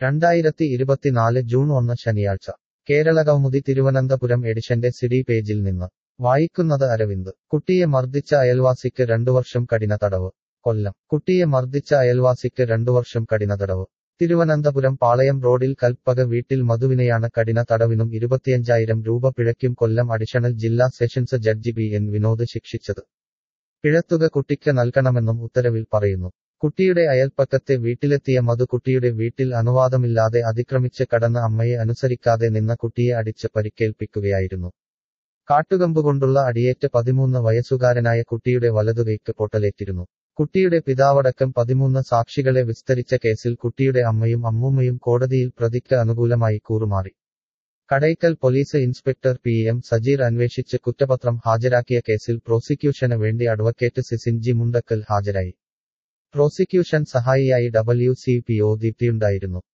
രണ്ടായിരത്തി ഇരുപത്തിനാല് ജൂൺ ഒന്ന് ശനിയാഴ്ച കേരളകൗമുദി തിരുവനന്തപുരം എഡിഷന്റെ സിഡി പേജിൽ നിന്ന് വായിക്കുന്നത് അരവിന്ദ് കുട്ടിയെ മർദ്ദിച്ച അയൽവാസിക്ക് രണ്ടു വർഷം കഠിന തടവ് കൊല്ലം കുട്ടിയെ മർദ്ദിച്ച അയൽവാസിക്ക് രണ്ടു വർഷം കഠിന തടവ് തിരുവനന്തപുരം പാളയം റോഡിൽ കൽപ്പക വീട്ടിൽ മധുവിനെയാണ് കഠിന തടവിനും ഇരുപത്തിയഞ്ചായിരം രൂപ പിഴയ്ക്കും കൊല്ലം അഡീഷണൽ ജില്ലാ sessions judge B N Vinod ശിക്ഷിച്ചത് പിഴത്തുക കുട്ടിക്ക് നൽകണമെന്നും ഉത്തരവിൽ പറയുന്നു കുട്ടിയുടെ അയൽപ്പക്കത്തെ വീട്ടിലെത്തിയ മധു കുട്ടിയുടെ വീട്ടിൽ അനുവാദമില്ലാതെ അതിക്രമിച്ച് കടന്ന അമ്മയെ അനുസരിക്കാതെ നിന്ന കുട്ടിയെ അടിച്ച് പരിക്കേൽപ്പിക്കുകയായിരുന്നു കാട്ടുകമ്പുകൊണ്ടുള്ള അടിയേറ്റ് പതിമൂന്ന് വയസ്സുകാരനായ കുട്ടിയുടെ വലതുകൈക്ക് പൊട്ടലേറ്റിരുന്നു കുട്ടിയുടെ പിതാവടക്കം പതിമൂന്ന് സാക്ഷികളെ വിസ്തരിച്ച കേസിൽ കുട്ടിയുടെ അമ്മയും അമ്മൂമ്മയും കോടതിയിൽ പ്രതിക്ക് അനുകൂലമായി കൂറുമാറി Kadakkal police inspector P M Sajeer അന്വേഷിച്ച് കുറ്റപത്രം ഹാജരാക്കിയ കേസിൽ പ്രോസിക്യൂഷന് വേണ്ടി അഡ്വക്കേറ്റ് സിസിൻ ജി മുണ്ടക്കൽ ഹാജരായി പ്രോസിക്യൂഷൻ സഹായിയായി ഡബ്ല്യു സി പി ഒ ദീപ്തിയുണ്ടായിരുന്നു